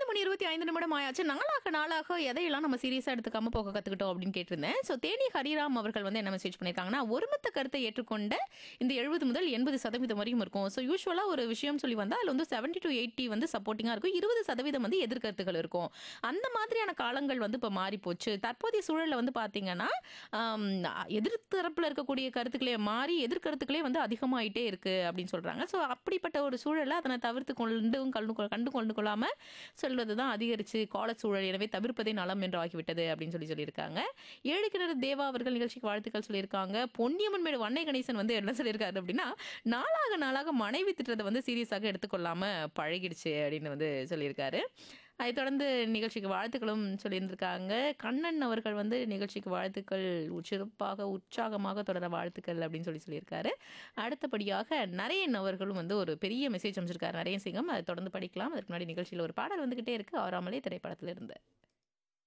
மணி இருபத்தி ஐந்து நிமிடம் ஆயாச்சு நாளாக நாளாக எதையெல்லாம் நம்ம சீரியஸா எடுத்துக்காம போக கத்துக்கிட்டோம் அப்படின்னு கேட்டிருந்தேன் ஸோ தேனி ஹரிராம் அவர்கள் வந்து என்ன மெசேஜ் பண்ணியிருக்காங்கன்னா ஒருமித்த கருத்தை ஏற்றுக்கொண்ட இந்த எழுபது முதல் எண்பது சதவீதம் வரைக்கும் இருக்கும் ஸோ யூஸ்வலா ஒரு விஷயம் சொல்லி வந்தா அதுல வந்து செவன்டி டு எயிட்டி வந்து சப்போர்ட்டிங்கா இருக்கும் இருபது சதவீதம் வந்து எதிர்கருத்துகள் இருக்கும் அந்த மாதிரியான காலங்கள் வந்து இப்போ மாறி போச்சு தற்போதைய சூழல்ல வந்து பாத்தீங்கன்னா ஆம், எதிர்த்தரப்புல இருக்கக்கூடிய கருத்துக்களே மாறி எதிர்கருத்துக்களே வந்து அதிகமாயிட்டே இருக்கு அப்படின்னு சொல்றாங்க ஸோ அப்படிப்பட்ட ஒரு சூழலை அதனை தவிர்த்து கொண்டும் கண்டு கொ- கண்டு கொண்டு கொள்ளாம சொல்வது தான் அதிகரிச்சு கால சூழல் எனவே தவிர்ப்பதே நலம் என்று ஆகிவிட்டது அப்படின்னு சொல்லி சொல்லியிருக்காங்க ஏழு கிணறு தேவா அவர்கள் நிகழ்ச்சிக்கு வாழ்த்துக்கள் சொல்லியிருக்காங்க பொன்னியம்மன் மேடு வண்ணை கணேசன் வந்து என்ன சொல்லியிருக்காரு அப்படின்னா நாளாக நாளாக மனைவி திட்டத்தை வந்து சீரியஸாக எடுத்துக்கொள்ளாம பழகிடுச்சு அப்படின்னு வந்து சொல்லியிருக்காரு அதை தொடர்ந்து நிகழ்ச்சிக்கு வாழ்த்துக்களும் சொல்லியிருந்திருக்காங்க கண்ணன் அவர்கள் வந்து நிகழ்ச்சிக்கு வாழ்த்துக்கள் சிறப்பாக உற்சாகமாக தொடர வாழ்த்துக்கள் அப்படின்னு சொல்லி சொல்லியிருக்காரு அடுத்தபடியாக நரேன் அவர்களும் வந்து ஒரு பெரிய மெசேஜ் அமைச்சிருக்காரு நரேன் சிங்கம் அதை தொடர்ந்து படிக்கலாம் அதுக்கு முன்னாடி நிகழ்ச்சியில் ஒரு பாடல் வந்துகிட்டே இருக்கு ஆறாமலே திரைப்படத்திலிருந்து